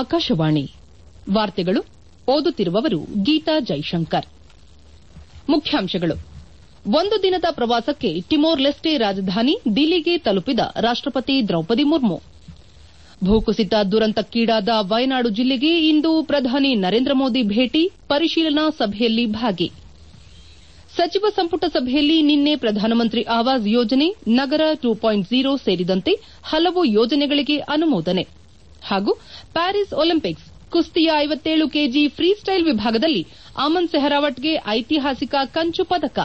ಆಕಾಶವಾಣಿ ವಾರ್ತೆಗಳು ಓದುತ್ತಿರುವವರು ಗೀತಾ ಜೈಶಂಕರ್ ಮುಖ್ಯಾಂಶಗಳು ಒಂದು ದಿನದ ಪ್ರವಾಸಕ್ಕೆ ಟಿಮೋರ್ ಲೆಸ್ಟೆ ರಾಜಧಾನಿ ದಿಲ್ಲಿಗೆ ತಲುಪಿದ ರಾಷ್ಟಪತಿ ದ್ರೌಪದಿ ಮುರ್ಮು ಭೂಕುಸಿತ ದುರಂತಕ್ಕೀಡಾದ ವಯನಾಡು ಜಿಲ್ಲೆಗೆ ಇಂದು ಪ್ರಧಾನಿ ನರೇಂದ್ರ ಮೋದಿ ಭೇಟಿ ಪರಿಶೀಲನಾ ಸಭೆಯಲ್ಲಿ ಭಾಗಿ ಸಚಿವ ಸಂಪುಟ ಸಭೆಯಲ್ಲಿ ನಿನ್ನೆ ಪ್ರಧಾನಮಂತ್ರಿ ಆವಾಸ್ ಯೋಜನೆ ನಗರ ಟು ಪಾಯಿಂಟ್ ಝೀರೋ ಸೇರಿದಂತೆ ಹಲವು ಯೋಜನೆಗಳಿಗೆ ಅನುಮೋದನೆ ಹಾಗೂ ಪ್ಯಾರಿಸ್ ಒಲಿಂಪಿಕ್ಸ್ ಕುಸ್ತಿಯ ಐವತ್ತೇಳು ಕೆಜಿ ಫ್ರೀ ಸ್ಟೈಲ್ ವಿಭಾಗದಲ್ಲಿ ಅಮನ್ ಸೆಹರಾವಟ್ಗೆ ಐತಿಹಾಸಿಕ ಕಂಚು ಪದಕ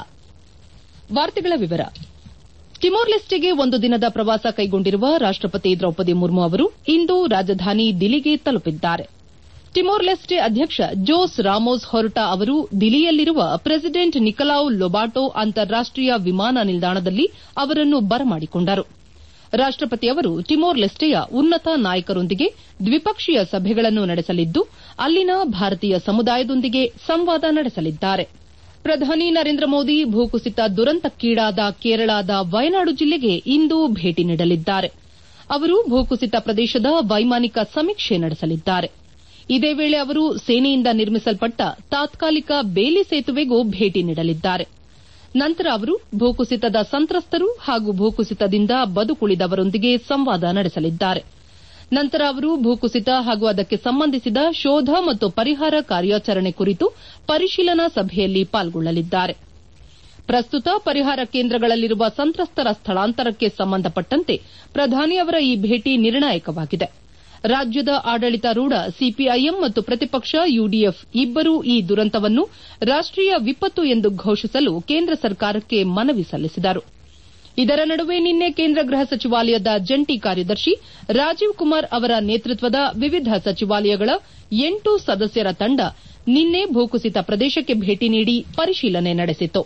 ಟಿಮೋರ್ ಲೆಸ್ಟೆಗೆ ಒಂದು ದಿನದ ಪ್ರವಾಸ ಕೈಗೊಂಡಿರುವ ರಾಷ್ಟಪತಿ ದ್ರೌಪದಿ ಮುರ್ಮು ಅವರು ಇಂದು ರಾಜಧಾನಿ ದಿಲ್ಲಿಗೆ ತಲುಪಿದ್ದಾರೆ ಟಿಮೋರ್ ಲೆಸ್ಟೆ ಅಧ್ಯಕ್ಷ ಜೋಸ್ ರಾಮೋಸ್ ಹೊರಟಾ ಅವರು ದಿಲ್ಲಿಯಲ್ಲಿರುವ ಪ್ರೆಸಿಡೆಂಟ್ ನಿಕಲಾವ್ ಲೊಬಾಟೋ ಅಂತಾರಾಷ್ಟೀಯ ವಿಮಾನ ನಿಲ್ದಾಣದಲ್ಲಿ ಅವರನ್ನು ಬರಮಾಡಿಕೊಂಡರು ರಾಷ್ಟಪತಿ ಅವರು ಟಿಮೋರ್ ಲೆಸ್ಟೆಯ ಉನ್ನತ ನಾಯಕರೊಂದಿಗೆ ದ್ವಿಪಕ್ಷೀಯ ಸಭೆಗಳನ್ನು ನಡೆಸಲಿದ್ದು ಅಲ್ಲಿನ ಭಾರತೀಯ ಸಮುದಾಯದೊಂದಿಗೆ ಸಂವಾದ ನಡೆಸಲಿದ್ದಾರೆ ಪ್ರಧಾನಿ ನರೇಂದ್ರ ಮೋದಿ ಭೂಕುಸಿತ ದುರಂತಕ್ಕೀಡಾದ ಕೇರಳದ ವಯನಾಡು ಜಿಲ್ಲೆಗೆ ಇಂದು ಭೇಟಿ ನೀಡಲಿದ್ದಾರೆ ಅವರು ಭೂಕುಸಿತ ಪ್ರದೇಶದ ವೈಮಾನಿಕ ಸಮೀಕ್ಷೆ ನಡೆಸಲಿದ್ದಾರೆ ಇದೇ ವೇಳೆ ಅವರು ಸೇನೆಯಿಂದ ನಿರ್ಮಿಸಲ್ಪಟ್ಟ ತಾತ್ಕಾಲಿಕ ಬೇಲಿ ಸೇತುವೆಗೂ ಭೇಟಿ ನೀಡಲಿದ್ದಾರೆ ನಂತರ ಅವರು ಭೂಕುಸಿತದ ಸಂತ್ರಸ್ತರು ಹಾಗೂ ಭೂಕುಸಿತದಿಂದ ಬದುಕುಳಿದವರೊಂದಿಗೆ ಸಂವಾದ ನಡೆಸಲಿದ್ದಾರೆ ನಂತರ ಅವರು ಭೂಕುಸಿತ ಹಾಗೂ ಅದಕ್ಕೆ ಸಂಬಂಧಿಸಿದ ಶೋಧ ಮತ್ತು ಪರಿಹಾರ ಕಾರ್ಯಾಚರಣೆ ಕುರಿತು ಪರಿಶೀಲನಾ ಸಭೆಯಲ್ಲಿ ಪಾಲ್ಗೊಳ್ಳಲಿದ್ದಾರೆ ಪ್ರಸ್ತುತ ಪರಿಹಾರ ಕೇಂದ್ರಗಳಲ್ಲಿರುವ ಸಂತ್ರಸ್ತರ ಸ್ಥಳಾಂತರಕ್ಕೆ ಸಂಬಂಧಪಟ್ಟಂತೆ ಪ್ರಧಾನಿ ಅವರ ಈ ಭೇಟಿ ನಿರ್ಣಾಯಕವಾಗಿದೆ ರಾಜ್ಯದ ಆಡಳಿತಾರೂಢ ಸಿಪಿಐಎಂ ಮತ್ತು ಪ್ರತಿಪಕ್ಷ ಯುಡಿಎಫ್ ಇಬ್ಬರೂ ಈ ದುರಂತವನ್ನು ರಾಷ್ಟೀಯ ವಿಪತ್ತು ಎಂದು ಘೋಷಿಸಲು ಕೇಂದ್ರ ಸರ್ಕಾರಕ್ಕೆ ಮನವಿ ಸಲ್ಲಿಸಿದರು ಇದರ ನಡುವೆ ನಿನ್ನೆ ಕೇಂದ್ರ ಗೃಹ ಸಚಿವಾಲಯದ ಜಂಟಿ ಕಾರ್ಯದರ್ಶಿ ರಾಜೀವ್ ಕುಮಾರ್ ಅವರ ನೇತೃತ್ವದ ವಿವಿಧ ಸಚಿವಾಲಯಗಳ ಎಂಟು ಸದಸ್ಯರ ತಂಡ ನಿನ್ನೆ ಭೂಕುಸಿತ ಪ್ರದೇಶಕ್ಕೆ ಭೇಟಿ ನೀಡಿ ಪರಿಶೀಲನೆ ನಡೆಸಿತು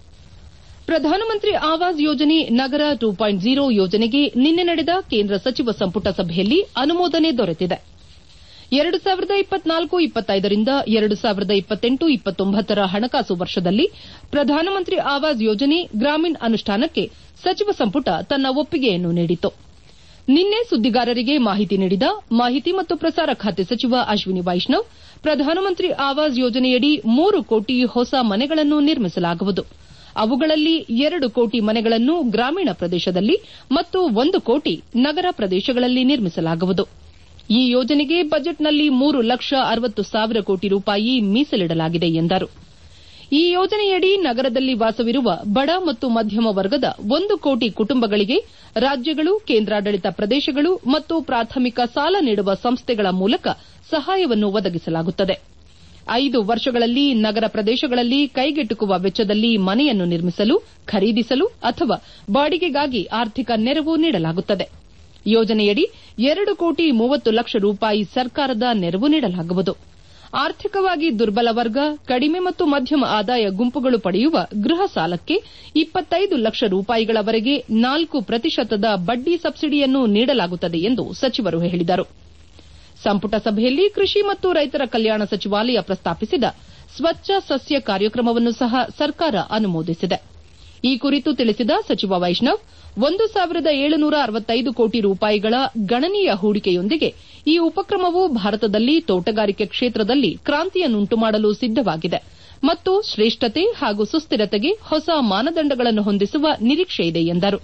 ಪ್ರಧಾನಮಂತ್ರಿ ಆವಾಸ್ ಯೋಜನೆ ನಗರ ಟು ಪಾಯಿಂಟ್ ಝೀರೋ ಯೋಜನೆಗೆ ನಿನ್ನೆ ನಡೆದ ಕೇಂದ್ರ ಸಚಿವ ಸಂಪುಟ ಸಭೆಯಲ್ಲಿ ಅನುಮೋದನೆ ದೊರೆತಿದೆ ಎರಡು ಸಾವಿರದ ಇಪ್ಪತ್ನಾಲ್ಕು ಇಪ್ಪತ್ತೈದರಿಂದ ಎರಡು ಸಾವಿರದ ಇಪ್ಪತ್ತೆಂಟು ಇಪ್ಪತ್ತೊಂಬತ್ತರ ಹಣಕಾಸು ವರ್ಷದಲ್ಲಿ ಪ್ರಧಾನಮಂತ್ರಿ ಆವಾಸ್ ಯೋಜನೆ ಗ್ರಾಮೀಣ್ ಅನುಷ್ಠಾನಕ್ಕೆ ಸಚಿವ ಸಂಪುಟ ತನ್ನ ಒಪ್ಪಿಗೆಯನ್ನು ನೀಡಿತು ನಿನ್ನೆ ಸುದ್ದಿಗಾರರಿಗೆ ಮಾಹಿತಿ ನೀಡಿದ ಮಾಹಿತಿ ಮತ್ತು ಪ್ರಸಾರ ಖಾತೆ ಸಚಿವ ಅಶ್ವಿನಿ ವೈಷ್ಣವ್ ಪ್ರಧಾನಮಂತ್ರಿ ಆವಾಸ್ ಯೋಜನೆಯಡಿ ಮೂರು ಕೋಟಿ ಹೊಸ ಮನೆಗಳನ್ನು ನಿರ್ಮಿಸಲಾಗುವುದು ಅವುಗಳಲ್ಲಿ ಎರಡು ಕೋಟಿ ಮನೆಗಳನ್ನು ಗ್ರಾಮೀಣ ಪ್ರದೇಶದಲ್ಲಿ ಮತ್ತು ಒಂದು ಕೋಟಿ ನಗರ ಪ್ರದೇಶಗಳಲ್ಲಿ ನಿರ್ಮಿಸಲಾಗುವುದು ಈ ಯೋಜನೆಗೆ ಬಜೆಟ್ನಲ್ಲಿ ಮೂರು ಲಕ್ಷ ಅರವತ್ತು ಸಾವಿರ ಕೋಟಿ ರೂಪಾಯಿ ಮೀಸಲಿಡಲಾಗಿದೆ ಎಂದರು ಈ ಯೋಜನೆಯಡಿ ನಗರದಲ್ಲಿ ವಾಸವಿರುವ ಬಡ ಮತ್ತು ಮಧ್ಯಮ ವರ್ಗದ ಒಂದು ಕೋಟಿ ಕುಟುಂಬಗಳಿಗೆ ರಾಜ್ಯಗಳು ಕೇಂದ್ರಾಡಳಿತ ಪ್ರದೇಶಗಳು ಮತ್ತು ಪ್ರಾಥಮಿಕ ಸಾಲ ನೀಡುವ ಸಂಸ್ಥೆಗಳ ಮೂಲಕ ಸಹಾಯವನ್ನು ಒದಗಿಸಲಾಗುತ್ತದೆ ಐದು ವರ್ಷಗಳಲ್ಲಿ ನಗರ ಪ್ರದೇಶಗಳಲ್ಲಿ ಕೈಗೆಟುಕುವ ವೆಚ್ಚದಲ್ಲಿ ಮನೆಯನ್ನು ನಿರ್ಮಿಸಲು ಖರೀದಿಸಲು ಅಥವಾ ಬಾಡಿಗೆಗಾಗಿ ಆರ್ಥಿಕ ನೆರವು ನೀಡಲಾಗುತ್ತದೆ ಯೋಜನೆಯಡಿ ಎರಡು ಕೋಟಿ ಮೂವತ್ತು ಲಕ್ಷ ರೂಪಾಯಿ ಸರ್ಕಾರದ ನೆರವು ನೀಡಲಾಗುವುದು ಆರ್ಥಿಕವಾಗಿ ದುರ್ಬಲ ವರ್ಗ ಕಡಿಮೆ ಮತ್ತು ಮಧ್ಯಮ ಆದಾಯ ಗುಂಪುಗಳು ಪಡೆಯುವ ಗೃಹ ಸಾಲಕ್ಕೆ ಇಪ್ಪತ್ತೈದು ಲಕ್ಷ ರೂಪಾಯಿಗಳವರೆಗೆ ನಾಲ್ಕು ಪ್ರತಿಶತದ ಬಡ್ಡಿ ಸಬ್ಸಿಡಿಯನ್ನು ನೀಡಲಾಗುತ್ತದೆ ಎಂದು ಸಚಿವರು ಹೇಳಿದರು ಸಂಪುಟ ಸಭೆಯಲ್ಲಿ ಕೃಷಿ ಮತ್ತು ರೈತರ ಕಲ್ಯಾಣ ಸಚಿವಾಲಯ ಪ್ರಸ್ತಾಪಿಸಿದ ಸ್ವಚ್ಛ ಸಸ್ಯ ಕಾರ್ಯಕ್ರಮವನ್ನು ಸಹ ಸರ್ಕಾರ ಅನುಮೋದಿಸಿದೆ ಈ ಕುರಿತು ತಿಳಿಸಿದ ಸಚಿವ ವೈಷ್ಣವ್ ಒಂದು ಸಾವಿರದ ಏಳುನೂರ ಅರವತ್ತೈದು ಕೋಟಿ ರೂಪಾಯಿಗಳ ಗಣನೀಯ ಹೂಡಿಕೆಯೊಂದಿಗೆ ಈ ಉಪಕ್ರಮವು ಭಾರತದಲ್ಲಿ ತೋಟಗಾರಿಕೆ ಕ್ಷೇತ್ರದಲ್ಲಿ ಕ್ರಾಂತಿಯನ್ನುಂಟು ಮಾಡಲು ಸಿದ್ದವಾಗಿದೆ ಮತ್ತು ಶ್ರೇಷ್ಠತೆ ಹಾಗೂ ಸುಸ್ಥಿರತೆಗೆ ಹೊಸ ಮಾನದಂಡಗಳನ್ನು ಹೊಂದಿಸುವ ನಿರೀಕ್ಷೆಯಿದೆ ಎಂದರು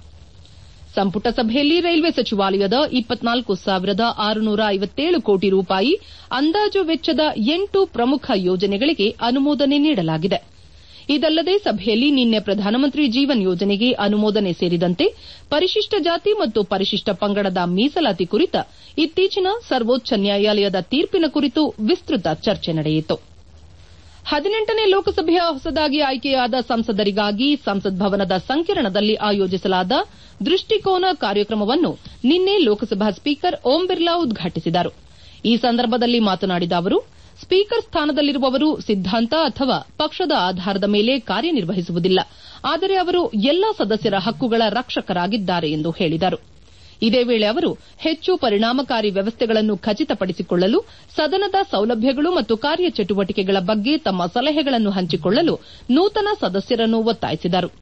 ಸಂಪುಟ ಸಭೆಯಲ್ಲಿ ರೈಲ್ವೆ ಸಚಿವಾಲಯದ ಇಪ್ಪತ್ನಾಲ್ಕು ಸಾವಿರದ ಆರುನೂರ ಐವತ್ತೇಳು ಕೋಟಿ ರೂಪಾಯಿ ಅಂದಾಜು ವೆಚ್ಚದ ಎಂಟು ಪ್ರಮುಖ ಯೋಜನೆಗಳಿಗೆ ಅನುಮೋದನೆ ನೀಡಲಾಗಿದೆ ಇದಲ್ಲದೆ ಸಭೆಯಲ್ಲಿ ನಿನ್ನೆ ಪ್ರಧಾನಮಂತ್ರಿ ಜೀವನ್ ಯೋಜನೆಗೆ ಅನುಮೋದನೆ ಸೇರಿದಂತೆ ಪರಿಶಿಷ್ಟ ಜಾತಿ ಮತ್ತು ಪರಿಶಿಷ್ಟ ಪಂಗಡದ ಮೀಸಲಾತಿ ಕುರಿತ ಇತ್ತೀಚಿನ ಸರ್ವೋಚ್ಚ ನ್ಯಾಯಾಲಯದ ತೀರ್ಪಿನ ಕುರಿತು ವಿಸ್ತೃತ ಚರ್ಚೆ ನಡೆಯಿತು ಹದಿನೆಂಟನೇ ಲೋಕಸಭೆಯ ಹೊಸದಾಗಿ ಆಯ್ಕೆಯಾದ ಸಂಸದರಿಗಾಗಿ ಸಂಸತ್ ಭವನದ ಸಂಕಿರಣದಲ್ಲಿ ಆಯೋಜಿಸಲಾದ ದೃಷ್ಟಿಕೋನ ಕಾರ್ಯಕ್ರಮವನ್ನು ನಿನ್ನೆ ಲೋಕಸಭಾ ಸ್ಪೀಕರ್ ಓಂ ಬಿರ್ಲಾ ಉದ್ಘಾಟಿಸಿದರು ಈ ಸಂದರ್ಭದಲ್ಲಿ ಮಾತನಾಡಿದ ಅವರು ಸ್ಪೀಕರ್ ಸ್ಥಾನದಲ್ಲಿರುವವರು ಸಿದ್ದಾಂತ ಅಥವಾ ಪಕ್ಷದ ಆಧಾರದ ಮೇಲೆ ಕಾರ್ಯನಿರ್ವಹಿಸುವುದಿಲ್ಲ ಆದರೆ ಅವರು ಎಲ್ಲಾ ಸದಸ್ಯರ ಹಕ್ಕುಗಳ ರಕ್ಷಕರಾಗಿದ್ದಾರೆ ಎಂದು ಹೇಳಿದರು ಇದೇ ವೇಳೆ ಅವರು ಹೆಚ್ಚು ಪರಿಣಾಮಕಾರಿ ವ್ಯವಸ್ಥೆಗಳನ್ನು ಖಚಿತಪಡಿಸಿಕೊಳ್ಳಲು ಸದನದ ಸೌಲಭ್ಯಗಳು ಮತ್ತು ಕಾರ್ಯಚಟುವಟಿಕೆಗಳ ಬಗ್ಗೆ ತಮ್ಮ ಸಲಹೆಗಳನ್ನು ಹಂಚಿಕೊಳ್ಳಲು ನೂತನ ಸದಸ್ಯರನ್ನು ಒತ್ತಾಯಿಸಿದರು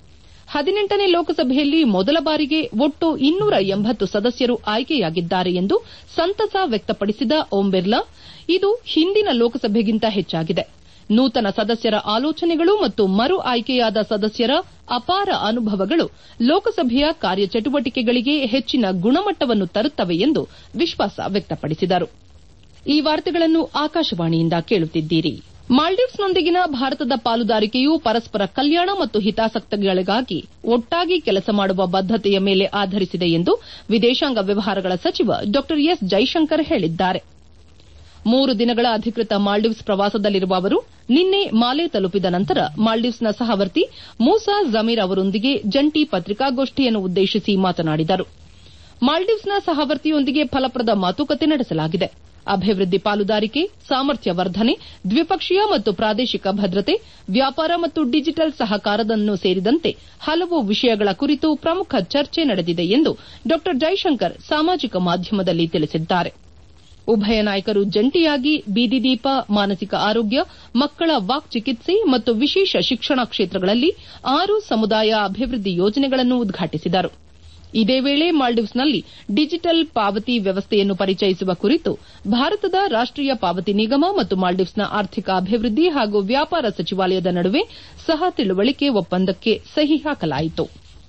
ಹದಿನೆಂಟನೇ ಲೋಕಸಭೆಯಲ್ಲಿ ಮೊದಲ ಬಾರಿಗೆ ಒಟ್ಟು ಇನ್ನೂರ ಎಂಬತ್ತು ಸದಸ್ಯರು ಆಯ್ಕೆಯಾಗಿದ್ದಾರೆ ಎಂದು ಸಂತಸ ವ್ಯಕ್ತಪಡಿಸಿದ ಓಂ ಬಿರ್ಲಾ ಇದು ಹಿಂದಿನ ಲೋಕಸಭೆಗಿಂತ ಹೆಚ್ಚಾಗಿದೆ ನೂತನ ಸದಸ್ಯರ ಆಲೋಚನೆಗಳು ಮತ್ತು ಮರು ಆಯ್ಕೆಯಾದ ಸದಸ್ಯರ ಅಪಾರ ಅನುಭವಗಳು ಲೋಕಸಭೆಯ ಕಾರ್ಯಚಟುವಟಿಕೆಗಳಿಗೆ ಹೆಚ್ಚಿನ ಗುಣಮಟ್ಟವನ್ನು ತರುತ್ತವೆ ಎಂದು ವಿಶ್ವಾಸ ವ್ಯಕ್ತಪಡಿಸಿದರು ಈ ವಾರ್ತೆಗಳನ್ನು ಆಕಾಶವಾಣಿಯಿಂದ ಕೇಳುತ್ತಿದ್ದೀರಿ ಮಾಲ್ಡೀವ್ಸ್ನೊಂದಿಗಿನ ಭಾರತದ ಪಾಲುದಾರಿಕೆಯು ಪರಸ್ಪರ ಕಲ್ಯಾಣ ಮತ್ತು ಹಿತಾಸಕ್ತಿಗಳಿಗಾಗಿ ಒಟ್ಟಾಗಿ ಕೆಲಸ ಮಾಡುವ ಬದ್ದತೆಯ ಮೇಲೆ ಆಧರಿಸಿದೆ ಎಂದು ವಿದೇಶಾಂಗ ವ್ಯವಹಾರಗಳ ಸಚಿವ ಡಾ ಎಸ್ ಜೈಶಂಕರ್ ಹೇಳಿದ್ದಾರೆ ಮೂರು ದಿನಗಳ ಅಧಿಕೃತ ಮಾಲ್ಡೀವ್ಸ್ ಪ್ರವಾಸದಲ್ಲಿರುವ ಅವರು ನಿನ್ನೆ ಮಾಲೆ ತಲುಪಿದ ನಂತರ ಮಾಲ್ಡೀವ್ಸ್ನ ಸಹವರ್ತಿ ಮೂಸಾ ಜಮೀರ್ ಅವರೊಂದಿಗೆ ಜಂಟಿ ಪತ್ರಿಕಾಗೋಷ್ಠಿಯನ್ನು ಉದ್ದೇಶಿಸಿ ಮಾತನಾಡಿದರು ಮಾಲ್ಡೀವ್ಸ್ನ ಸಹವರ್ತಿಯೊಂದಿಗೆ ಫಲಪ್ರದ ಮಾತುಕತೆ ನಡೆಸಲಾಗಿದೆ ಅಭಿವೃದ್ಧಿ ಪಾಲುದಾರಿಕೆ ಸಾಮರ್ಥ್ಯ ವರ್ಧನೆ ದ್ವಿಪಕ್ಷೀಯ ಮತ್ತು ಪ್ರಾದೇಶಿಕ ಭದ್ರತೆ ವ್ಯಾಪಾರ ಮತ್ತು ಡಿಜಿಟಲ್ ಸಹಕಾರವನ್ನು ಸೇರಿದಂತೆ ಹಲವು ವಿಷಯಗಳ ಕುರಿತು ಪ್ರಮುಖ ಚರ್ಚೆ ನಡೆದಿದೆ ಎಂದು ಡಾ ಜೈಶಂಕರ್ ಸಾಮಾಜಿಕ ಮಾಧ್ಯಮದಲ್ಲಿ ತಿಳಿಸಿದ್ದಾರೆ ಉಭಯ ನಾಯಕರು ಜಂಟಿಯಾಗಿ ಬೀದಿ ದೀಪ ಮಾನಸಿಕ ಆರೋಗ್ಯ ಮಕ್ಕಳ ವಾಕ್ ಚಿಕಿತ್ಸೆ ಮತ್ತು ವಿಶೇಷ ಶಿಕ್ಷಣ ಕ್ಷೇತ್ರಗಳಲ್ಲಿ ಆರು ಸಮುದಾಯ ಅಭಿವೃದ್ಧಿ ಯೋಜನೆಗಳನ್ನು ಉದ್ಘಾಟಿಸಿದರು ಇದೇ ವೇಳೆ ಮಾಲ್ಡೀವ್ಸ್ನಲ್ಲಿ ಡಿಜಿಟಲ್ ಪಾವತಿ ವ್ಯವಸ್ಥೆಯನ್ನು ಪರಿಚಯಿಸುವ ಕುರಿತು ಭಾರತದ ರಾಷ್ಟೀಯ ಪಾವತಿ ನಿಗಮ ಮತ್ತು ಮಾಲ್ಡೀವ್ಸ್ನ ಆರ್ಥಿಕ ಅಭಿವೃದ್ಧಿ ಹಾಗೂ ವ್ಯಾಪಾರ ಸಚಿವಾಲಯದ ನಡುವೆ ಸಹ ತಿಳುವಳಿಕೆ ಒಪ್ಪಂದಕ್ಕೆ ಸಹಿ ಹಾಕಲಾಯಿತು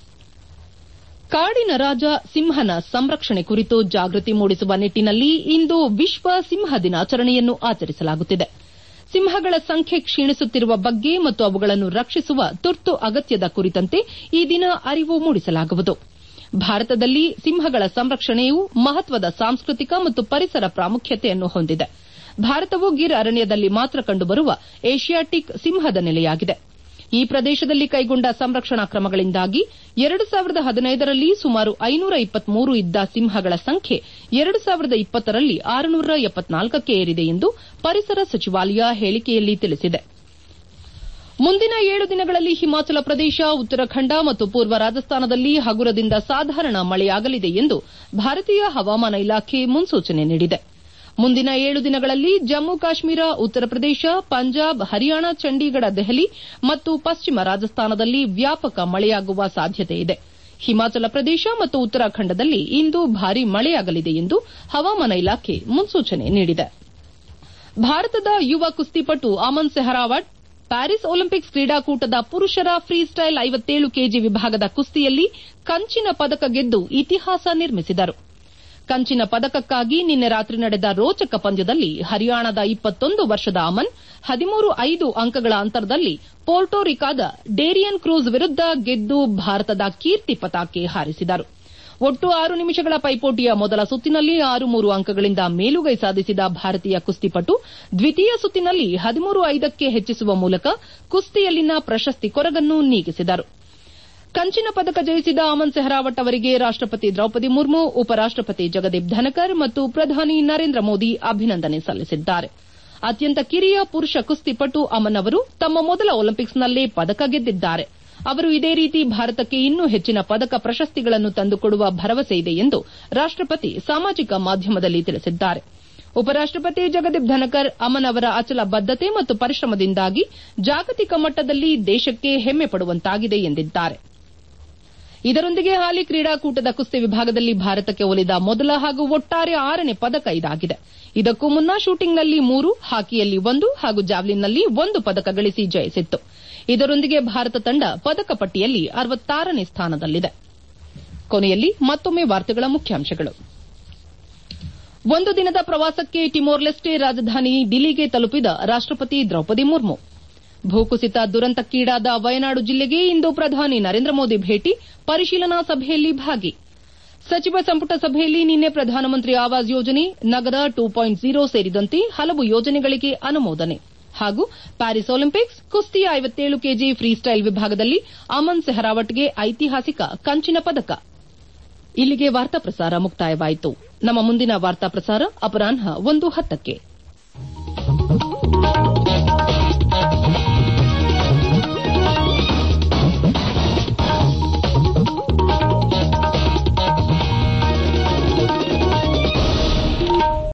ಕಾಡಿನ ರಾಜ ಸಿಂಹನ ಸಂರಕ್ಷಣೆ ಕುರಿತು ಜಾಗೃತಿ ಮೂಡಿಸುವ ನಿಟ್ಟಿನಲ್ಲಿ ಇಂದು ವಿಶ್ವ ಸಿಂಹ ದಿನಾಚರಣೆಯನ್ನು ಆಚರಿಸಲಾಗುತ್ತಿದೆ ಸಿಂಹಗಳ ಸಂಖ್ಯೆ ಕ್ಷೀಣಿಸುತ್ತಿರುವ ಬಗ್ಗೆ ಮತ್ತು ಅವುಗಳನ್ನು ರಕ್ಷಿಸುವ ತುರ್ತು ಅಗತ್ಯದ ಕುರಿತಂತೆ ಈ ದಿನ ಅರಿವು ಮೂಡಿಸಲಾಗುವುದು ಭಾರತದಲ್ಲಿ ಸಿಂಹಗಳ ಸಂರಕ್ಷಣೆಯು ಮಹತ್ವದ ಸಾಂಸ್ಕೃತಿಕ ಮತ್ತು ಪರಿಸರ ಪ್ರಾಮುಖ್ಯತೆಯನ್ನು ಹೊಂದಿದೆ ಭಾರತವು ಗಿರ್ ಅರಣ್ಯದಲ್ಲಿ ಮಾತ್ರ ಕಂಡುಬರುವ ಏಷಿಯಾಟಿಕ್ ಸಿಂಹದ ನೆಲೆಯಾಗಿದೆ ಈ ಪ್ರದೇಶದಲ್ಲಿ ಕೈಗೊಂಡ ಸಂರಕ್ಷಣಾ ಕ್ರಮಗಳಿಂದಾಗಿ ಎರಡು ಸಾವಿರದ ಹದಿನೈದರಲ್ಲಿ ಸುಮಾರು ಐನೂರ ಇಪ್ಪತ್ಮೂರು ಇದ್ದ ಸಿಂಹಗಳ ಸಂಖ್ಯೆ ಎರಡು ಸಾವಿರದ ಇಪ್ಪತ್ತರಲ್ಲಿ ಆರುನೂರ ಎಪ್ಪತ್ನಾಲ್ಕಕ್ಕೆ ಏರಿದೆ ಎಂದು ಪರಿಸರ ಸಚಿವಾಲಯ ಹೇಳಿಕೆಯಲ್ಲಿ ತಿಳಿಸಿದೆ ಮುಂದಿನ ಏಳು ದಿನಗಳಲ್ಲಿ ಹಿಮಾಚಲ ಪ್ರದೇಶ ಉತ್ತರಾಖಂಡ ಮತ್ತು ಪೂರ್ವ ರಾಜಸ್ಥಾನದಲ್ಲಿ ಹಗುರದಿಂದ ಸಾಧಾರಣ ಮಳೆಯಾಗಲಿದೆ ಎಂದು ಭಾರತೀಯ ಹವಾಮಾನ ಇಲಾಖೆ ಮುನ್ಸೂಚನೆ ನೀಡಿದೆ ಮುಂದಿನ ಏಳು ದಿನಗಳಲ್ಲಿ ಜಮ್ಮು ಕಾಶ್ಮೀರ ಉತ್ತರ ಪ್ರದೇಶ ಪಂಜಾಬ್ ಹರಿಯಾಣ ಚಂಡೀಗಢ ದೆಹಲಿ ಮತ್ತು ಪಶ್ಚಿಮ ರಾಜಸ್ಥಾನದಲ್ಲಿ ವ್ಯಾಪಕ ಮಳೆಯಾಗುವ ಸಾಧ್ಯತೆಯಿದೆ ಹಿಮಾಚಲ ಪ್ರದೇಶ ಮತ್ತು ಉತ್ತರಾಖಂಡದಲ್ಲಿ ಇಂದು ಭಾರೀ ಮಳೆಯಾಗಲಿದೆ ಎಂದು ಹವಾಮಾನ ಇಲಾಖೆ ಮುನ್ಸೂಚನೆ ನೀಡಿದೆ ಭಾರತದ ಯುವ ಕುಸ್ತಿಪಟು ಅಮನ್ ಸೆಹರಾವತ್ ಪ್ಯಾರಿಸ್ ಒಲಿಂಪಿಕ್ಸ್ ಕ್ರೀಡಾಕೂಟದ ಪುರುಷರ ಫ್ರೀ ಸ್ಟೈಲ್ ಐವತ್ತೇಳು ಕೆಜಿ ವಿಭಾಗದ ಕುಸ್ತಿಯಲ್ಲಿ ಕಂಚಿನ ಪದಕ ಗೆದ್ದು ಇತಿಹಾಸ ನಿರ್ಮಿಸಿದರು ಕಂಚಿನ ಪದಕಕ್ಕಾಗಿ ನಿನ್ನೆ ರಾತ್ರಿ ನಡೆದ ರೋಚಕ ಪಂದ್ಯದಲ್ಲಿ ಹರಿಯಾಣದ ಇಪ್ಪತ್ತೊಂದು ವರ್ಷದ ಅಮನ್ ಹದಿಮೂರು ಐದು ಅಂಕಗಳ ಅಂತರದಲ್ಲಿ ಪೋರ್ಟೋರಿಕಾದ ಡೇರಿಯನ್ ಕ್ರೂಸ್ ವಿರುದ್ದ ಗೆದ್ದು ಭಾರತದ ಕೀರ್ತಿ ಪತಾಕೆ ಹಾರಿಸಿದರು ಒಟ್ಟು ಆರು ನಿಮಿಷಗಳ ಪೈಪೋಟಿಯ ಮೊದಲ ಸುತ್ತಿನಲ್ಲಿ ಆರು ಮೂರು ಅಂಕಗಳಿಂದ ಮೇಲುಗೈ ಸಾಧಿಸಿದ ಭಾರತೀಯ ಕುಸ್ತಿಪಟು ದ್ವಿತೀಯ ಸುತ್ತಿನಲ್ಲಿ ಹದಿಮೂರು ಐದಕ್ಕೆ ಹೆಚ್ಚಿಸುವ ಮೂಲಕ ಕುಸ್ತಿಯಲ್ಲಿನ ಪ್ರಶಸ್ತಿ ಕೊರಗನ್ನು ನೀಗಿಸಿದರು ಕಂಚಿನ ಪದಕ ಜಯಿಸಿದ ಅಮನ್ ಸೆಹರಾವತ್ ಅವರಿಗೆ ರಾಷ್ಟಪತಿ ದ್ರೌಪದಿ ಮುರ್ಮು ಉಪರಾಷ್ಟಪತಿ ಜಗದೀಪ್ ಧನಕರ್ ಮತ್ತು ಪ್ರಧಾನಿ ನರೇಂದ್ರ ಮೋದಿ ಅಭಿನಂದನೆ ಸಲ್ಲಿಸಿದ್ದಾರೆ ಅತ್ಯಂತ ಕಿರಿಯ ಪುರುಷ ಕುಸ್ತಿಪಟು ಅಮನ್ ಅವರು ತಮ್ಮ ಮೊದಲ ಒಲಿಂಪಿಕ್ಸ್ನಲ್ಲೇ ಪದಕ ಗೆದ್ದಿದ್ದಾರೆ ಅವರು ಇದೇ ರೀತಿ ಭಾರತಕ್ಕೆ ಇನ್ನೂ ಹೆಚ್ಚಿನ ಪದಕ ಪ್ರಶಸ್ತಿಗಳನ್ನು ತಂದುಕೊಡುವ ಭರವಸೆಯಿದೆ ಎಂದು ರಾಷ್ಟಪತಿ ಸಾಮಾಜಿಕ ಮಾಧ್ಯಮದಲ್ಲಿ ತಿಳಿಸಿದ್ದಾರೆ ಉಪರಾಷ್ಟಪತಿ ಜಗದೀಪ್ ಧನಕರ್ ಅಮನ್ ಅವರ ಅಚಲ ಬದ್ದತೆ ಮತ್ತು ಪರಿಶ್ರಮದಿಂದಾಗಿ ಜಾಗತಿಕ ಮಟ್ಟದಲ್ಲಿ ದೇಶಕ್ಕೆ ಹೆಮ್ಮೆ ಪಡುವಂತಾಗಿದೆ ಎಂದಿದ್ದಾರೆ ಇದರೊಂದಿಗೆ ಹಾಲಿ ಕ್ರೀಡಾಕೂಟದ ಕುಸ್ತಿ ವಿಭಾಗದಲ್ಲಿ ಭಾರತಕ್ಕೆ ಒಲಿದ ಮೊದಲ ಹಾಗೂ ಒಟ್ಟಾರೆ ಆರನೇ ಪದಕ ಇದಾಗಿದೆ ಇದಕ್ಕೂ ಮುನ್ನ ಶೂಟಿಂಗ್ನಲ್ಲಿ ಮೂರು ಹಾಕಿಯಲ್ಲಿ ಒಂದು ಹಾಗೂ ಜಾವ್ಲಿನ್ನಲ್ಲಿ ಒಂದು ಪದಕ ಗಳಿಸಿ ಜಯಿಸಿತ್ತು ಇದರೊಂದಿಗೆ ಭಾರತ ತಂಡ ಪದಕ ಪಟ್ಟಿಯಲ್ಲಿ ಅರವತ್ತಾರನೇ ಸ್ಥಾನದಲ್ಲಿದೆ ಕೊನೆಯಲ್ಲಿ ಮತ್ತೊಮ್ಮೆ ವಾರ್ತೆಗಳ ಮುಖ್ಯಾಂಶಗಳು ಒಂದು ದಿನದ ಪ್ರವಾಸಕ್ಕೆ ಟಿಮೋರ್ ಲೆಸ್ಟೆ ರಾಜಧಾನಿ ದಿಲ್ಲಿಗೆ ತಲುಪಿದ ರಾಷ್ಟಪತಿ ದ್ರೌಪದಿ ಮುರ್ಮು ಭೂಕುಸಿತ ದುರಂತಕ್ಕೀಡಾದ ವಯನಾಡು ಜಿಲ್ಲೆಗೆ ಇಂದು ಪ್ರಧಾನಿ ನರೇಂದ್ರ ಮೋದಿ ಭೇಟಿ ಪರಿಶೀಲನಾ ಸಭೆಯಲ್ಲಿ ಭಾಗಿ ಸಚಿವ ಸಂಪುಟ ಸಭೆಯಲ್ಲಿ ನಿನ್ನೆ ಪ್ರಧಾನಮಂತ್ರಿ ಆವಾಸ್ ಯೋಜನೆ ನಗರ ಟೂ ಪಾಯಿಂಟ್ ಝೀರೋ ಸೇರಿದಂತೆ ಹಲವು ಯೋಜನೆಗಳಿಗೆ ಅನುಮೋದನೆ ಹಾಗೂ ಪ್ಯಾರಿಸ್ ಒಲಿಂಪಿಕ್ಸ್ ಕುಸ್ತಿಯ ಐವತ್ತೇಳು ಕೆಜಿ ಫ್ರೀಸ್ಟೈಲ್ ವಿಭಾಗದಲ್ಲಿ ಅಮನ್ ಸೆಹರಾವಟ್ಗೆ ಐತಿಹಾಸಿಕ ಕಂಚಿನ ಪದಕ ಇಲ್ಲಿಗೆ ವಾರ್ತಾ ಪ್ರಸಾರ ಮುಕ್ತಾಯವಾಯಿತು ನಮ್ಮ ಮುಂದಿನ ವಾರ್ತಾ ಪ್ರಸಾರ ಅಪರಾಹ್ನ ಒಂದು ಹತ್ತಕ್ಕೆ